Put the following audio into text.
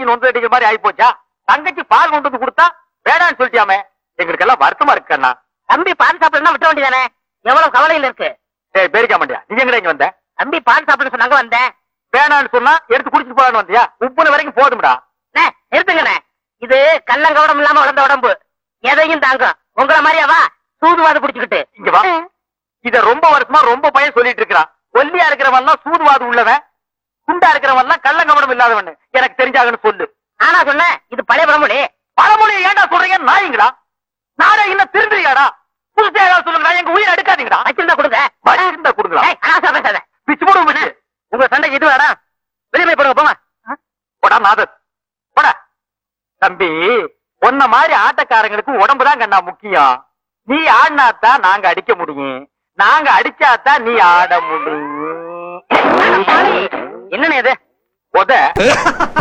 தங்கச்சி நொந்து அடிக்கிற மாதிரி ஆயி போச்சா தங்கச்சி பால் கொண்டு வந்து கொடுத்தா வேடான்னு சொல்லிட்டியாமே எங்களுக்கு எல்லாம் வருத்தமா இருக்கு அண்ணா தம்பி பால் சாப்பிடணும் விட்ட வேண்டியதானே எவ்வளவு கவலையில் இருக்கு ஏய் பேரிக்க மாட்டியா நீ எங்கடா இங்க வந்த தம்பி பால் சாப்பிட சொன்னாங்க வந்தேன் வேணான்னு சொன்னா எடுத்து குடிச்சிட்டு போலான்னு வந்தியா உப்புன வரைக்கும் போதும்டா அண்ணே, நிறுத்துங்கண்ணே இது கள்ளங்கவடம் இல்லாம வளர்ந்த உடம்பு எதையும் தாங்கும் உங்களை மாதிரியாவா சூதுவாது புடிச்சுக்கிட்டு இங்க வா இத ரொம்ப வருஷமா ரொம்ப பையன் சொல்லிட்டு இருக்கிறான் ஒல்லியா இருக்கிறவன் சூதுவாது உள்ளவன் குண்டா இருக்கிறவன் கள்ளங்கவடம் இல்லாதவன் எனக்கு தெரிஞ்சாகன்னு சொல்லு ஆனா சொன்னேன் இது பழைய பழமொழி பழமொழியை ஏன்டா சொல்றீங்க நாயங்களா நாடா இன்னும் திருந்துறியாடா புதுசா ஏதாவது சொல்லுங்கடா எங்க உயிரை எடுக்காதீங்கடா வச்சிருந்தா கொடுங்க வச்சிருந்தா கொடுங்களா ஏய், அனாவசியமா பேசாத பிச்சு போடுவோம் பிச்சு உங்க சண்டைக்கு இது வேணாம் வெளியே போய் போடுங்க போங்க போடா நாதர் போடா தம்பி உன்ன மாதிரி ஆட்டக்காரங்களுக்கு உடம்புதான் கண்ணா முக்கியம் நீ ஆடினாத்தான் நாங்க அடிக்க முடியும் நாங்க அடிச்சாதான் நீ ஆட முடியும் என்னண்ணே இது உத